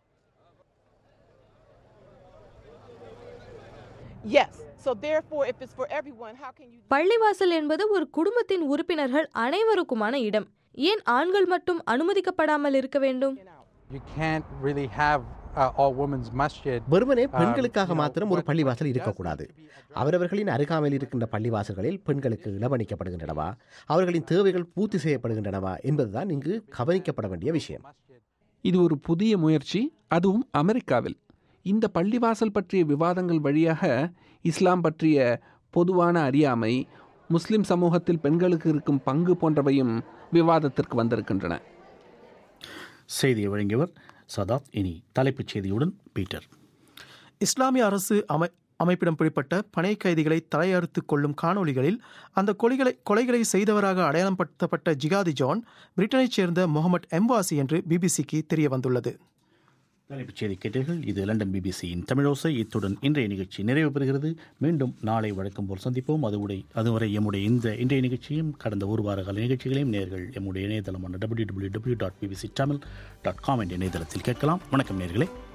பள்ளிவாசல் என்பது ஒரு குடும்பத்தின் உறுப்பினர்கள் அனைவருக்குமான இடம் ஏன் ஆண்கள் மட்டும் அனுமதிக்கப்படாமல் இருக்க வேண்டும் வெறுமனே பெண்களுக்காக மாத்திரம் ஒரு பள்ளிவாசல் இருக்கக்கூடாது அவரவர்களின் அருகாமையில் இருக்கின்ற பள்ளிவாசல்களில் பெண்களுக்கு இளவணிக்கப்படுகின்றனவா அவர்களின் தேவைகள் பூர்த்தி செய்யப்படுகின்றனவா என்பதுதான் இங்கு கவனிக்கப்பட வேண்டிய விஷயம் இது ஒரு புதிய முயற்சி அதுவும் அமெரிக்காவில் இந்த பள்ளிவாசல் பற்றிய விவாதங்கள் வழியாக இஸ்லாம் பற்றிய பொதுவான அறியாமை முஸ்லிம் சமூகத்தில் பெண்களுக்கு இருக்கும் பங்கு போன்றவையும் விவாதத்திற்கு வந்திருக்கின்றன செய்தியை வழங்கியவர் சதாத் இனி தலைப்புச் செய்தியுடன் பீட்டர் இஸ்லாமிய அரசு அமை அமைப்பிடம் பிடிப்பட்ட பனை கைதிகளை தலையறுத்து கொள்ளும் காணொலிகளில் அந்த கொலைகளை கொலைகளை செய்தவராக அடையாளப்படுத்தப்பட்ட ஜிகாதி ஜான் பிரிட்டனைச் சேர்ந்த முகமது எம்வாசி என்று பிபிசிக்கு தெரிய வந்துள்ளது தலைப்புச் செய்தி கேட்டீர்கள் இது லண்டன் பிபிசியின் தமிழோசை இத்துடன் இன்றைய நிகழ்ச்சி நிறைவு பெறுகிறது மீண்டும் நாளை வழக்கம் போல் சந்திப்போம் அதுவுடை அதுவரை எம்முடைய இந்த இன்றைய நிகழ்ச்சியும் கடந்த ஒரு வார கால நிகழ்ச்சிகளையும் நேர்கள் எம்முடைய இணையதளமான W W W dot BBC Tamil dot com என்ற இணையதளத்தில் கேட்கலாம் வணக்கம் நேர்களே